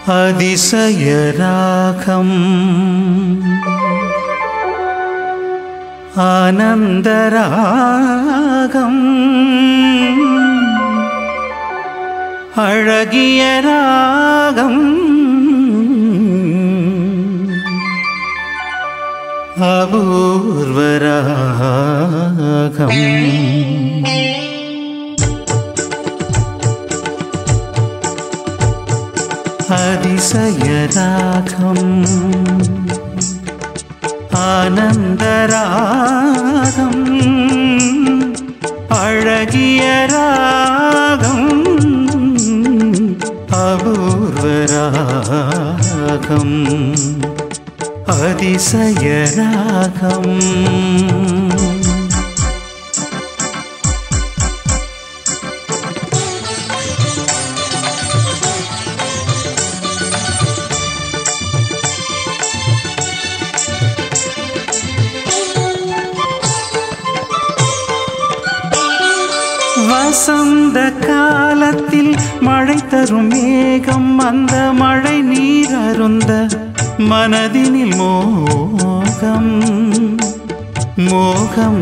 அதிசயராகம் ஆனந்தராகம் அழகிய ராகம் அபூர்வராகம் அதிசயராகம் ஆனந்தராகம் அழகிய ராகம் அபூர்வராகம் அதிசயராகம் வசந்த காலத்தில் மழை தரும் மேகம் அந்த மழை நீர் அருந்த மனதினில் மோகம் மோகம்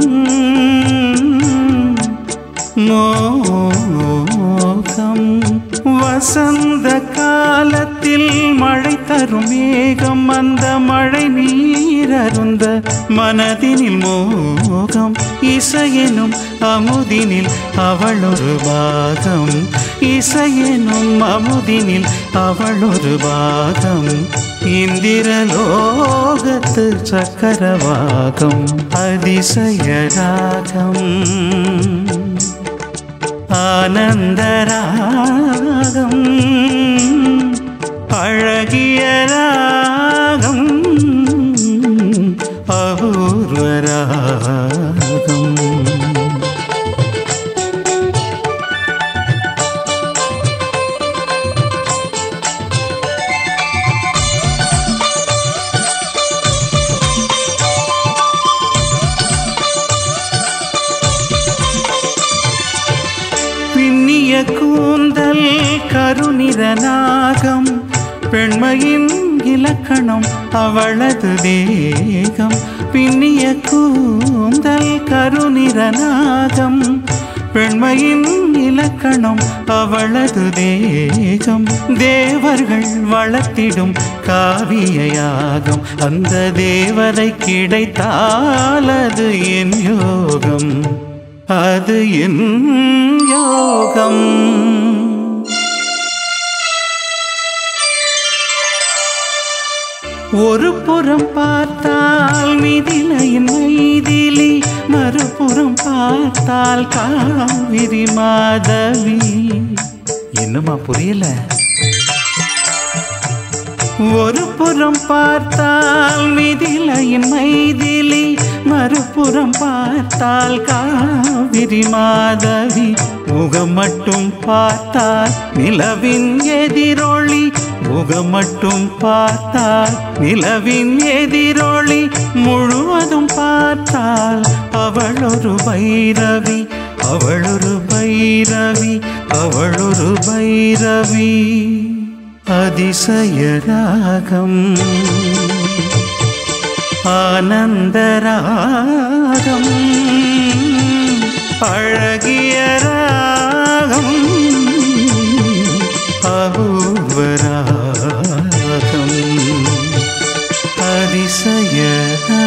மோகம் வசந்த காலத்தில் மழை தரும் மேகம் அந்த மழை நீர் அருந்த மனதினில் மோகம் இசையெனும் அமுதினில் அவளொரு பாகம் இசையெனும் அமுதினில் அவளொரு பாகம் இந்திரலோகத்து சக்கரவாகம் அதிசயராகம் ஆனந்தராகம் அழகிய ராகம் அபூர்வராகம் பின்னிய கூந்தல் கருநிறநாகம் பெண்மையின் இலக்கணம் அவளது தேகம் பின்னிய கூந்தல் கருநிறநாகம் பெண்மையின் இலக்கணம் அவளது தேகம் தேவர்கள் வளர்த்திடும் காவியயாகம் அந்த தேவரை கிடைத்தால் அது என் யோகம் அது என் யோகம் ஒரு புறம் பார்த்தால் மிதிலையின் மைதிலி மறுபுறம் பார்த்தால் காவிரி மாதவி என்னமா புரியல ஒரு புறம் பார்த்தால் மிதிலையின் மைதிலி மறுபுறம் பார்த்தால் காவிரி மாதவி முகம் மட்டும் பார்த்தால் நிலவின் எதிரொளி முகம் மட்டும் பார்த்தால் நிலவின் எதிரொளி முழுவதும் பார்த்தால் அவளொரு பைரவி அவளொரு பைரவி அவளொரு பைரவி அதிசயராகம் ஆனந்தராகம் அழகிய ராகம் அபூர்வராகம் அதிசயராகம்